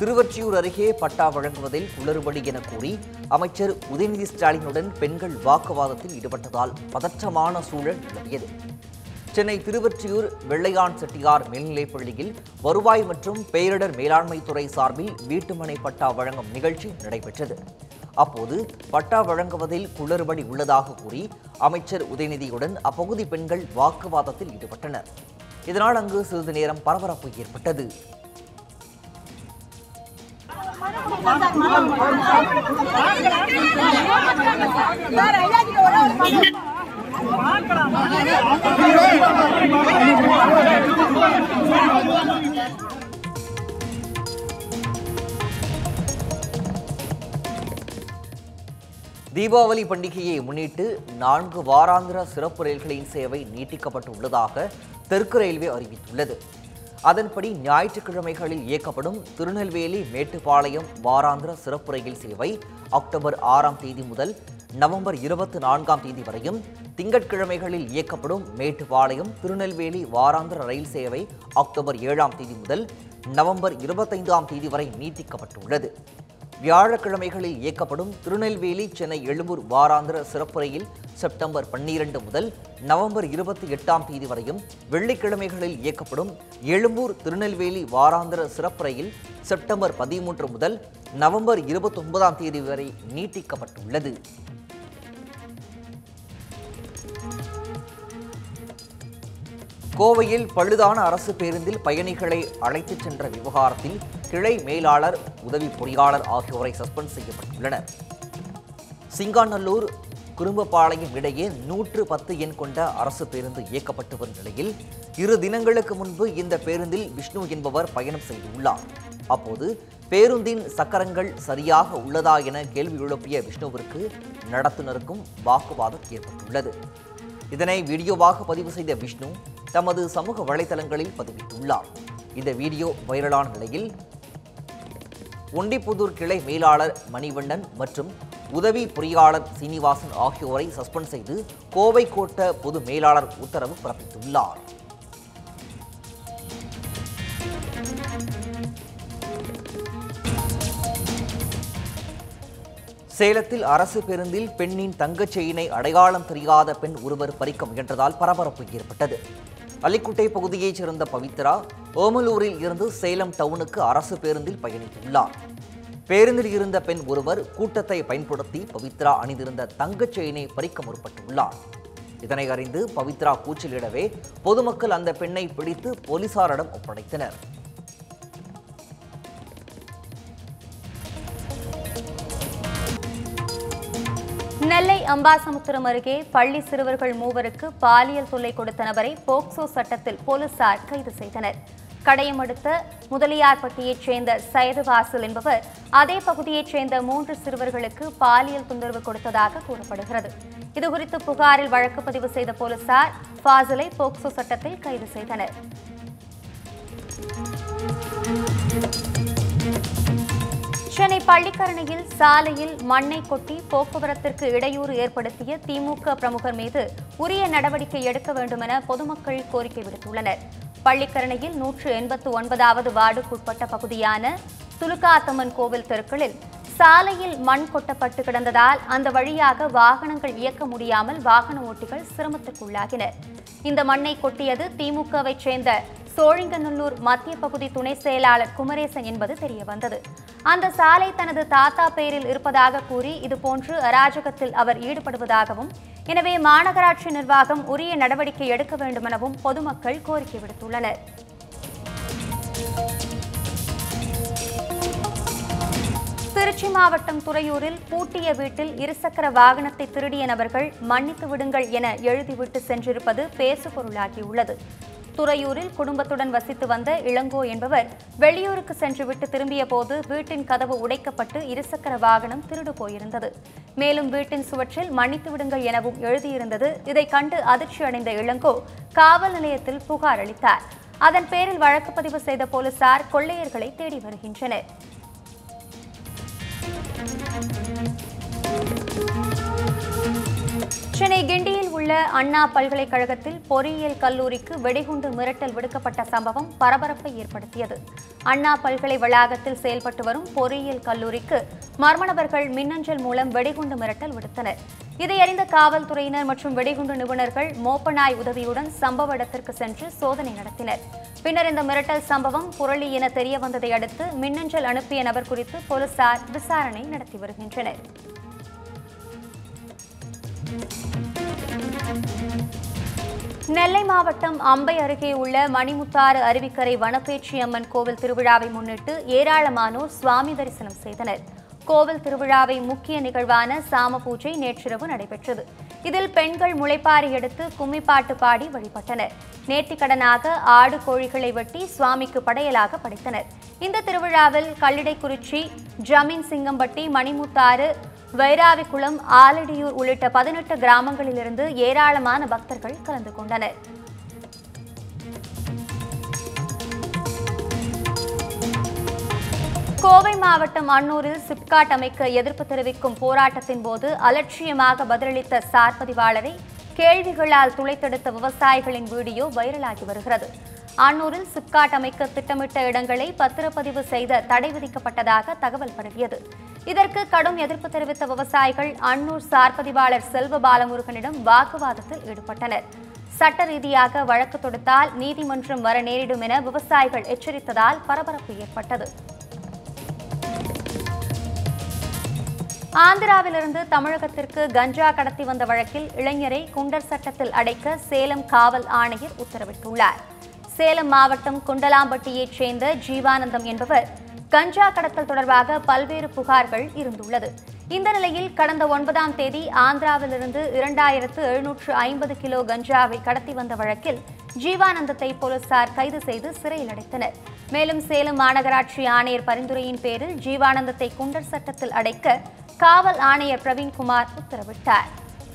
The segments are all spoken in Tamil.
திருவொற்றியூர் அருகே பட்டா வழங்குவதில் குளறுபடி என கூறி அமைச்சர் உதயநிதி ஸ்டாலினுடன் பெண்கள் வாக்குவாதத்தில் ஈடுபட்டதால் பதற்றமான சூழல் நிலவியது சென்னை திருவொற்றியூர் வெள்ளையான் செட்டியார் மேல்நிலைப் பள்ளியில் வருவாய் மற்றும் பேரிடர் மேலாண்மை துறை சார்பில் வீட்டுமனை பட்டா வழங்கும் நிகழ்ச்சி நடைபெற்றது அப்போது பட்டா வழங்குவதில் குளறுபடி உள்ளதாக கூறி அமைச்சர் உதயநிதியுடன் அப்பகுதி பெண்கள் வாக்குவாதத்தில் ஈடுபட்டனர் இதனால் அங்கு சிறிது நேரம் பரபரப்பு ஏற்பட்டது தீபாவளி பண்டிகையை முன்னிட்டு நான்கு வாராந்திர சிறப்பு ரயில்களின் சேவை நீட்டிக்கப்பட்டு உள்ளதாக தெற்கு ரயில்வே அறிவித்துள்ளது அதன்படி ஞாயிற்றுக்கிழமைகளில் இயக்கப்படும் திருநெல்வேலி மேட்டுப்பாளையம் வாராந்திர சிறப்பு ரயில் சேவை அக்டோபர் ஆறாம் தேதி முதல் நவம்பர் இருபத்தி நான்காம் தேதி வரையும் திங்கட்கிழமைகளில் இயக்கப்படும் மேட்டுப்பாளையம் திருநெல்வேலி வாராந்திர ரயில் சேவை அக்டோபர் ஏழாம் தேதி முதல் நவம்பர் இருபத்தைந்தாம் தேதி வரை நீட்டிக்கப்பட்டுள்ளது வியாழக்கிழமைகளில் இயக்கப்படும் திருநெல்வேலி சென்னை எழும்பூர் வாராந்திர சிறப்பு ரயில் செப்டம்பர் பன்னிரண்டு முதல் நவம்பர் இருபத்தி எட்டாம் தேதி வரையும் வெள்ளிக்கிழமைகளில் இயக்கப்படும் எழும்பூர் திருநெல்வேலி வாராந்திர சிறப்பு ரயில் செப்டம்பர் பதிமூன்று முதல் நவம்பர் இருபத்தொன்பதாம் தேதி வரை நீட்டிக்கப்பட்டுள்ளது கோவையில் பழுதான அரசு பேருந்தில் பயணிகளை அழைத்துச் சென்ற விவகாரத்தில் கிளை மேலாளர் உதவி பொறியாளர் ஆகியோரை சஸ்பெண்ட் செய்யப்பட்டுள்ளனர் சிங்காநல்லூர் குறும்பபாளையம் இடையே நூற்று பத்து எண் கொண்ட அரசு பேருந்து இயக்கப்பட்டு வரும் நிலையில் இரு தினங்களுக்கு முன்பு இந்த பேருந்தில் விஷ்ணு என்பவர் பயணம் செய்துள்ளார் அப்போது பேருந்தின் சக்கரங்கள் சரியாக உள்ளதா என கேள்வி எழுப்பிய விஷ்ணுவிற்கு நடத்துனருக்கும் வாக்குவாதம் ஏற்பட்டுள்ளது இதனை வீடியோவாக பதிவு செய்த விஷ்ணு தமது சமூக வலைதளங்களில் பதிவிட்டுள்ளார் இந்த வீடியோ வைரலான நிலையில் ஒண்டிப்புதூர் கிளை மேலாளர் மணிவண்ணன் மற்றும் உதவி பொறியாளர் சீனிவாசன் ஆகியோரை சஸ்பெண்ட் செய்து கோவை கோட்ட பொது மேலாளர் உத்தரவு பிறப்பித்துள்ளார் சேலத்தில் அரசு பேருந்தில் பெண்ணின் தங்கச் செயினை அடையாளம் தெரியாத பெண் ஒருவர் பறிக்க முயன்றதால் பரபரப்பு ஏற்பட்டது அள்ளிக்குட்டை பகுதியைச் சேர்ந்த பவித்ரா ஓமலூரில் இருந்து சேலம் டவுனுக்கு அரசு பேருந்தில் பயணித்துள்ளார் பேருந்தில் இருந்த பெண் ஒருவர் கூட்டத்தை பயன்படுத்தி பவித்ரா அணிந்திருந்த தங்கச் செயினை பறிக்க முற்பட்டுள்ளார் இதனை அறிந்து பவித்ரா கூச்சலிடவே பொதுமக்கள் அந்த பெண்ணை பிடித்து போலீசாரிடம் ஒப்படைத்தனர் நெல்லை அம்பாசமுத்திரம் அருகே பள்ளி சிறுவர்கள் மூவருக்கு பாலியல் தொல்லை கொடுத்த நபரை போக்சோ சட்டத்தில் போலீசார் கைது செய்தனர் கடையம் அடுத்த முதலியார்பட்டியைச் சேர்ந்த சயதுவாசல் என்பவர் அதே பகுதியைச் சேர்ந்த மூன்று சிறுவர்களுக்கு பாலியல் தொந்தரவு கொடுத்ததாக கூறப்படுகிறது இதுகுறித்து புகாரில் வழக்கு பதிவு செய்த போலீசார் ஃபாசிலை போக்சோ சட்டத்தில் கைது செய்தனர் சென்னை பள்ளிக்கரணையில் சாலையில் மண்ணை கொட்டி போக்குவரத்திற்கு இடையூறு ஏற்படுத்திய திமுக பிரமுகர் மீது உரிய நடவடிக்கை எடுக்க வேண்டுமென பொதுமக்கள் கோரிக்கை விடுத்துள்ளனர் பள்ளிக்கரணையில் நூற்று எண்பத்து ஒன்பதாவது வார்டுக்குட்பட்ட பகுதியான துலுக்காத்தம்மன் கோவில் தெருக்களில் சாலையில் மண் கொட்டப்பட்டு கிடந்ததால் அந்த வழியாக வாகனங்கள் இயக்க முடியாமல் வாகன ஓட்டிகள் சிரமத்திற்குள்ளாகினர் இந்த மண்ணை கொட்டியது திமுகவைச் சேர்ந்த சோழிங்கநல்லூர் மத்திய பகுதி துணை செயலாளர் குமரேசன் என்பது தெரியவந்தது அந்த சாலை தனது தாத்தா பெயரில் இருப்பதாக கூறி இதுபோன்று அராஜகத்தில் அவர் ஈடுபடுவதாகவும் எனவே மாநகராட்சி நிர்வாகம் உரிய நடவடிக்கை எடுக்க வேண்டுமெனவும் பொதுமக்கள் கோரிக்கை விடுத்துள்ளனர் திருச்சி மாவட்டம் துறையூரில் பூட்டிய வீட்டில் இருசக்கர வாகனத்தை திருடிய நபர்கள் மன்னித்து விடுங்கள் என எழுதிவிட்டு சென்றிருப்பது பேசுபொருளாகியுள்ளது துறையூரில் குடும்பத்துடன் வசித்து வந்த இளங்கோ என்பவர் வெளியூருக்கு சென்றுவிட்டு திரும்பிய போது வீட்டின் கதவு உடைக்கப்பட்டு இருசக்கர வாகனம் திருடு போயிருந்தது மேலும் வீட்டின் சுவற்றில் மன்னித்து விடுங்கள் எனவும் எழுதியிருந்தது இதை கண்டு அதிர்ச்சி அடைந்த இளங்கோ காவல் நிலையத்தில் புகார் அளித்தார் அதன் பேரில் வழக்கு பதிவு செய்த போலீசார் கொள்ளையர்களை தேடி வருகின்றனர் சென்னை கிண்டியில் உள்ள உள்ள அண்ணா பல்கலைக்கழகத்தில் பொறியியல் கல்லூரிக்கு வெடிகுண்டு மிரட்டல் விடுக்கப்பட்ட சம்பவம் பரபரப்பை ஏற்படுத்தியது அண்ணா பல்கலை வளாகத்தில் செயல்பட்டு வரும் பொறியியல் கல்லூரிக்கு மர்ம நபர்கள் மின்னஞ்சல் மூலம் வெடிகுண்டு மிரட்டல் விடுத்தனர் இதை அறிந்த காவல்துறையினர் மற்றும் வெடிகுண்டு நிபுணர்கள் மோப்பநாய் உதவியுடன் சம்பவ இடத்திற்கு சென்று சோதனை நடத்தினர் பின்னர் இந்த மிரட்டல் சம்பவம் புரளி என தெரிய வந்ததை அடுத்து மின்னஞ்சல் அனுப்பிய நபர் குறித்து போலீசார் விசாரணை நடத்தி வருகின்றனர் நெல்லை மாவட்டம் அம்பை அருகே உள்ள மணிமுத்தாறு அருவிக்கரை வனப்பேச்சி அம்மன் கோவில் திருவிழாவை முன்னிட்டு ஏராளமானோர் சுவாமி தரிசனம் செய்தனர் கோவில் திருவிழாவை முக்கிய நிகழ்வான சாம பூஜை நேற்றிரவு நடைபெற்றது இதில் பெண்கள் முளைப்பாரி எடுத்து கும்மிப்பாட்டு பாடி வழிபட்டனர் நேர்த்திக்கடனாக ஆடு கோழிகளை வெட்டி சுவாமிக்கு படையலாக படைத்தனர் இந்த திருவிழாவில் கல்லிடைக்குறிச்சி ஜமீன் சிங்கம்பட்டி மணிமுத்தாறு வைராவிக்குளம் ஆலடியூர் உள்ளிட்ட பதினெட்டு கிராமங்களிலிருந்து ஏராளமான பக்தர்கள் கலந்து கொண்டனர் கோவை மாவட்டம் அன்னூரில் சிப்காட் அமைக்க எதிர்ப்பு தெரிவிக்கும் போராட்டத்தின் போது அலட்சியமாக பதிலளித்த சார் பதிவாளரை கேள்விகளால் துளைத்தெடுத்த விவசாயிகளின் வீடியோ வைரலாகி வருகிறது அன்னூரில் சிப்காட் அமைக்க திட்டமிட்ட இடங்களை பத்திரப்பதிவு செய்த தடை விதிக்கப்பட்டதாக தகவல் பரவியது இதற்கு கடும் எதிர்ப்பு தெரிவித்த விவசாயிகள் அன்னூர் சார் பதிவாளர் செல்வ பாலமுருகனிடம் வாக்குவாதத்தில் ஈடுபட்டனர் சட்ட ரீதியாக வழக்கு தொடுத்தால் நீதிமன்றம் வர நேரிடும் என விவசாயிகள் எச்சரித்ததால் பரபரப்பு ஏற்பட்டது ஆந்திராவிலிருந்து தமிழகத்திற்கு கஞ்சா கடத்தி வந்த வழக்கில் இளைஞரை குண்டர் சட்டத்தில் அடைக்க சேலம் காவல் ஆணையர் உத்தரவிட்டுள்ளார் சேலம் மாவட்டம் குண்டலாம்பட்டியைச் சேர்ந்த ஜீவானந்தம் என்பவர் கஞ்சா கடத்தல் தொடர்பாக பல்வேறு புகார்கள் இருந்துள்ளது இந்த நிலையில் கடந்த ஒன்பதாம் தேதி ஆந்திராவிலிருந்து இரண்டாயிரத்து எழுநூற்று ஐம்பது கிலோ கஞ்சாவை கடத்தி வந்த வழக்கில் ஜீவானந்தத்தை போலீசார் கைது செய்து சிறையில் அடைத்தனர் மேலும் சேலம் மாநகராட்சி ஆணையர் பரிந்துரையின் பேரில் ஜீவானந்தத்தை குண்டர் சட்டத்தில் அடைக்க காவல் ஆணையர் பிரவீன்குமார் உத்தரவிட்டார்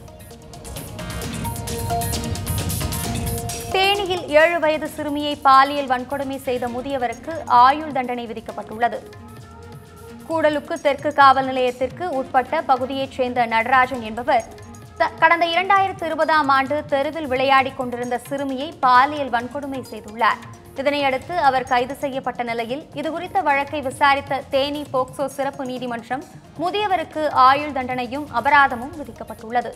தேனியில் ஏழு வயது சிறுமியை பாலியல் வன்கொடுமை செய்த முதியவருக்கு ஆயுள் தண்டனை விதிக்கப்பட்டுள்ளது கூடலுக்கு தெற்கு காவல் நிலையத்திற்கு உட்பட்ட பகுதியைச் சேர்ந்த நடராஜன் என்பவர் த- கடந்த இரண்டாயிரத்து இருபதாம் ஆண்டு தெருவில் விளையாடிக் கொண்டிருந்த சிறுமியை பாலியல் வன்கொடுமை செய்துள்ளார் இதனையடுத்து அவர் கைது செய்யப்பட்ட நிலையில் இதுகுறித்த வழக்கை விசாரித்த தேனி போக்சோ சிறப்பு நீதிமன்றம் முதியவருக்கு ஆயுள் தண்டனையும் அபராதமும் விதிக்கப்பட்டுள்ளது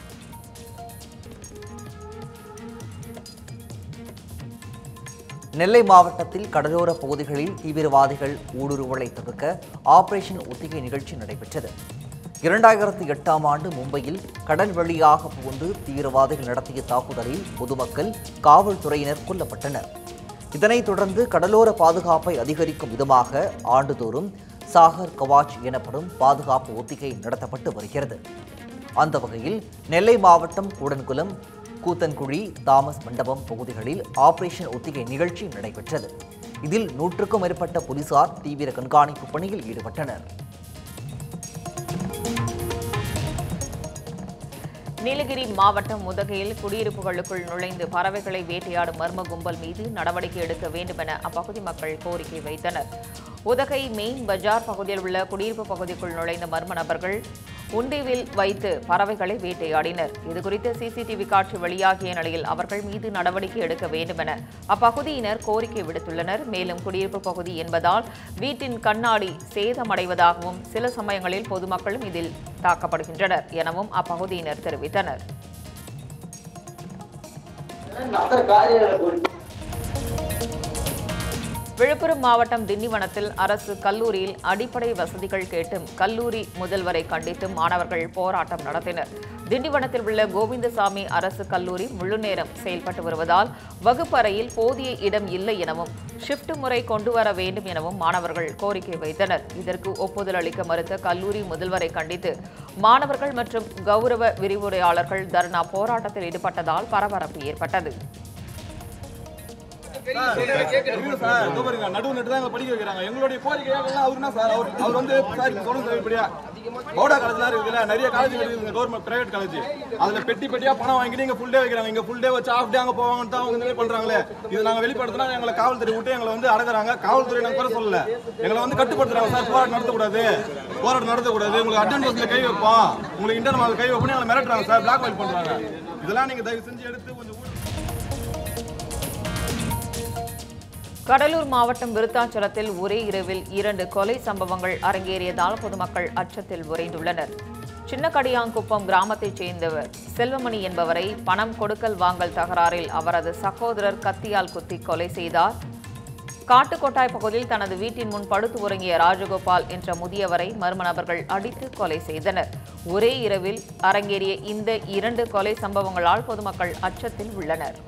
நெல்லை மாவட்டத்தில் கடலோர பகுதிகளில் தீவிரவாதிகள் ஊடுருவலை தடுக்க ஆபரேஷன் ஒத்திகை நிகழ்ச்சி நடைபெற்றது இரண்டாயிரத்தி எட்டாம் ஆண்டு மும்பையில் கடல் வழியாக புகுந்து தீவிரவாதிகள் நடத்திய தாக்குதலில் பொதுமக்கள் காவல்துறையினர் கொல்லப்பட்டனர் இதனைத் தொடர்ந்து கடலோர பாதுகாப்பை அதிகரிக்கும் விதமாக ஆண்டுதோறும் சாகர் கவாச் எனப்படும் பாதுகாப்பு ஒத்திகை நடத்தப்பட்டு வருகிறது அந்த வகையில் நெல்லை மாவட்டம் கூடன்குளம் கூத்தன்குழி தாமஸ் மண்டபம் பகுதிகளில் ஆபரேஷன் ஒத்திகை நிகழ்ச்சி நடைபெற்றது இதில் நூற்றுக்கும் மேற்பட்ட போலீசார் தீவிர கண்காணிப்பு பணியில் ஈடுபட்டனர் நீலகிரி மாவட்டம் உதகையில் குடியிருப்புகளுக்குள் நுழைந்து பறவைகளை வேட்டையாடும் மர்ம கும்பல் மீது நடவடிக்கை எடுக்க வேண்டுமென அப்பகுதி மக்கள் கோரிக்கை வைத்தனர் உதகை மெயின் பஜார் பகுதியில் உள்ள குடியிருப்பு பகுதிக்குள் நுழைந்த மர்ம நபர்கள் உண்டிவில் வைத்து பறவைகளை வேட்டையாடினர் இதுகுறித்த சிசிடிவி காட்சி வெளியாகிய நிலையில் அவர்கள் மீது நடவடிக்கை எடுக்க வேண்டுமென அப்பகுதியினர் கோரிக்கை விடுத்துள்ளனர் மேலும் குடியிருப்பு பகுதி என்பதால் வீட்டின் கண்ணாடி சேதமடைவதாகவும் சில சமயங்களில் பொதுமக்களும் இதில் தாக்கப்படுகின்றனர் எனவும் அப்பகுதியினர் தெரிவித்தனர் விழுப்புரம் மாவட்டம் திண்டிவனத்தில் அரசு கல்லூரியில் அடிப்படை வசதிகள் கேட்டும் கல்லூரி முதல்வரை கண்டித்தும் மாணவர்கள் போராட்டம் நடத்தினர் திண்டிவனத்தில் உள்ள கோவிந்தசாமி அரசு கல்லூரி முழுநேரம் செயல்பட்டு வருவதால் வகுப்பறையில் போதிய இடம் இல்லை எனவும் ஷிப்ட் முறை கொண்டு வர வேண்டும் எனவும் மாணவர்கள் கோரிக்கை வைத்தனர் இதற்கு ஒப்புதல் அளிக்க மறுத்த கல்லூரி முதல்வரை கண்டித்து மாணவர்கள் மற்றும் கௌரவ விரிவுரையாளர்கள் தர்ணா போராட்டத்தில் ஈடுபட்டதால் பரபரப்பு ஏற்பட்டது இருக்கு சார் இதோ பாருங்க நடுவு நட்டு தான் எங்களை படிக்க வைக்கிறாங்க எங்களுடைய கோரிக்கை எல்லாம் அவர் என்ன சார் அவர் அவர் வந்து சார் இப்ப சொல்லுங்க சார் இப்படியா பவுடா காலேஜ்லாம் இருக்குல்ல நிறைய காலேஜ் இருக்குங்க கவர்மெண்ட் பிரைவேட் காலேஜ் அதுல பெட்டி பெட்டியா பணம் வாங்கிட்டு இங்க ஃபுல் டே வைக்கிறாங்க இங்க ஃபுல் டே வச்சு ஆஃப் டே அங்க போவாங்கன்னு தான் அவங்க இந்த மாதிரி பண்றாங்களே இது நாங்க வெளிப்படுத்தினா எங்களை காவல்துறை விட்டு எங்களை வந்து அடங்குறாங்க காவல்துறை நாங்க குறை சொல்லல எங்களை வந்து கட்டுப்படுத்துறாங்க சார் போராட்டம் நடத்தக்கூடாது போராட்டம் நடத்தக்கூடாது உங்களுக்கு அட்டென்ட் பஸ்ல கை வைப்போம் உங்களுக்கு இன்டர்னல் கை வைப்போம் எங்களை மிரட்டுறாங்க சார் பிளாக் மெயில் பண்றாங்க இதெல்லாம் நீங்க தயவு செஞ்சு எடுத்து கொஞ்சம் ஊழல் கடலூர் மாவட்டம் விருத்தாச்சலத்தில் ஒரே இரவில் இரண்டு கொலை சம்பவங்கள் அரங்கேறியதால் பொதுமக்கள் அச்சத்தில் உறைந்துள்ளனர் சின்னக்கடியாங்குப்பம் கிராமத்தைச் சேர்ந்தவர் செல்வமணி என்பவரை பணம் கொடுக்கல் வாங்கல் தகராறில் அவரது சகோதரர் கத்தியால் குத்தி கொலை செய்தார் காட்டுக்கொட்டாய் பகுதியில் தனது வீட்டின் முன் படுத்து உறங்கிய ராஜகோபால் என்ற முதியவரை மர்ம நபர்கள் அடித்து கொலை செய்தனர் ஒரே இரவில் அரங்கேறிய இந்த இரண்டு கொலை சம்பவங்களால் பொதுமக்கள் அச்சத்தில் உள்ளனர்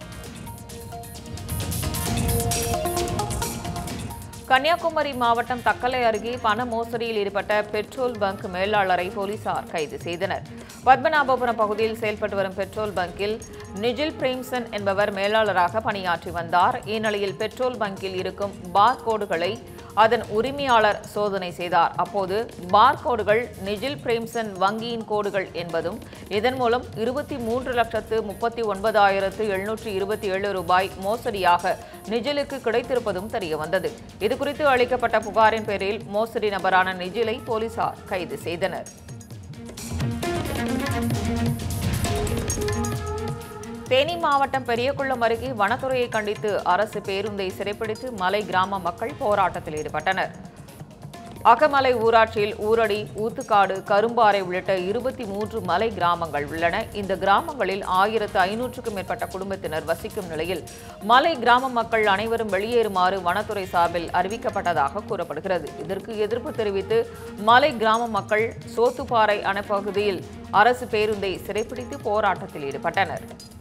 கன்னியாகுமரி மாவட்டம் தக்கலை அருகே பண மோசடியில் ஈடுபட்ட பெட்ரோல் பங்க் மேலாளரை போலீசார் கைது செய்தனர் பத்மநாபபுரம் பகுதியில் செயல்பட்டு வரும் பெட்ரோல் பங்கில் நிஜில் பிரேம்சன் என்பவர் மேலாளராக பணியாற்றி வந்தார் இந்நிலையில் பெட்ரோல் பங்கில் இருக்கும் பார் கோடுகளை அதன் உரிமையாளர் சோதனை செய்தார் அப்போது பார் கோடுகள் நிஜில் பிரேம்சன் வங்கியின் கோடுகள் என்பதும் இதன் மூலம் இருபத்தி மூன்று லட்சத்து முப்பத்தி ஒன்பதாயிரத்து எழுநூற்றி இருபத்தி ஏழு ரூபாய் மோசடியாக நிஜிலுக்கு கிடைத்திருப்பதும் தெரியவந்தது இதுகுறித்து அளிக்கப்பட்ட புகாரின் பேரில் மோசடி நபரான நிஜிலை போலீசார் கைது செய்தனர் தேனி மாவட்டம் பெரியகுளம் அருகே வனத்துறையை கண்டித்து அரசு பேருந்தை சிறைப்பிடித்து மலை கிராம மக்கள் போராட்டத்தில் ஈடுபட்டனர் அகமலை ஊராட்சியில் ஊரடி ஊத்துக்காடு கரும்பாறை உள்ளிட்ட இருபத்தி மூன்று மலை கிராமங்கள் உள்ளன இந்த கிராமங்களில் ஆயிரத்து ஐநூற்றுக்கும் மேற்பட்ட குடும்பத்தினர் வசிக்கும் நிலையில் மலை கிராம மக்கள் அனைவரும் வெளியேறுமாறு வனத்துறை சார்பில் அறிவிக்கப்பட்டதாக கூறப்படுகிறது இதற்கு எதிர்ப்பு தெரிவித்து மலை கிராம மக்கள் சோத்துப்பாறை அணைப்பகுதியில் அரசு பேருந்தை சிறைப்பிடித்து போராட்டத்தில் ஈடுபட்டனர்